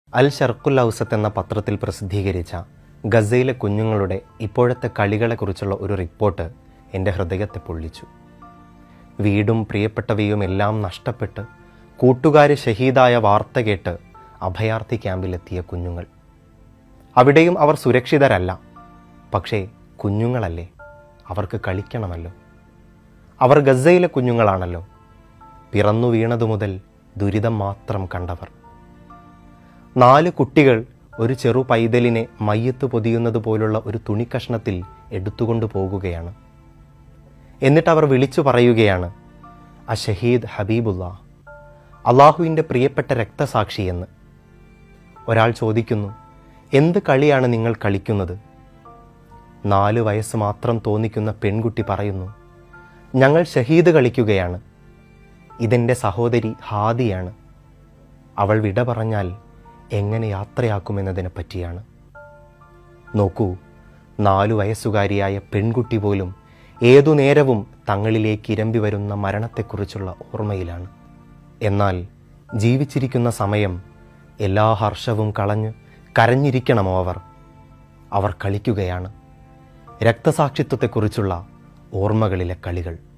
അൽ ഷർക്കുൽ ഔസത്ത് എന്ന പത്രത്തിൽ പ്രസിദ്ധീകരിച്ച ഗസയിലെ കുഞ്ഞുങ്ങളുടെ ഇപ്പോഴത്തെ കളികളെക്കുറിച്ചുള്ള ഒരു റിപ്പോർട്ട് എൻ്റെ ഹൃദയത്തെ പൊള്ളിച്ചു വീടും പ്രിയപ്പെട്ടവയും എല്ലാം നഷ്ടപ്പെട്ട് കൂട്ടുകാര് ഷഹീദായ വാർത്ത കേട്ട് അഭയാർത്ഥി ക്യാമ്പിലെത്തിയ കുഞ്ഞുങ്ങൾ അവിടെയും അവർ സുരക്ഷിതരല്ല പക്ഷേ കുഞ്ഞുങ്ങളല്ലേ അവർക്ക് കളിക്കണമല്ലോ അവർ ഗസയിലെ കുഞ്ഞുങ്ങളാണല്ലോ പിറന്നു വീണതു മുതൽ ദുരിതം മാത്രം കണ്ടവർ നാല് കുട്ടികൾ ഒരു ചെറു പൈതലിനെ മയ്യത്ത് പൊതിയുന്നത് പോലുള്ള ഒരു തുണിക്കഷ്ണത്തിൽ എടുത്തുകൊണ്ടു പോകുകയാണ് എന്നിട്ട് അവർ വിളിച്ചു പറയുകയാണ് അ ഷഹീദ് ഹബീബുള്ള അള്ളാഹുവിൻ്റെ പ്രിയപ്പെട്ട രക്തസാക്ഷി എന്ന് ഒരാൾ ചോദിക്കുന്നു എന്ത് കളിയാണ് നിങ്ങൾ കളിക്കുന്നത് നാല് വയസ്സ് മാത്രം തോന്നിക്കുന്ന പെൺകുട്ടി പറയുന്നു ഞങ്ങൾ ഷഹീദ് കളിക്കുകയാണ് ഇതെൻ്റെ സഹോദരി ഹാദിയാണ് അവൾ വിട പറഞ്ഞാൽ എങ്ങനെ യാത്രയാക്കുമെന്നതിനെ പറ്റിയാണ് നോക്കൂ നാലു വയസ്സുകാരിയായ പെൺകുട്ടി പോലും ഏതു നേരവും തങ്ങളിലേക്ക് ഇരമ്പി വരുന്ന മരണത്തെക്കുറിച്ചുള്ള ഓർമ്മയിലാണ് എന്നാൽ ജീവിച്ചിരിക്കുന്ന സമയം എല്ലാ ഹർഷവും കളഞ്ഞ് കരഞ്ഞിരിക്കണമോ അവർ അവർ കളിക്കുകയാണ് രക്തസാക്ഷിത്വത്തെക്കുറിച്ചുള്ള ഓർമ്മകളിലെ കളികൾ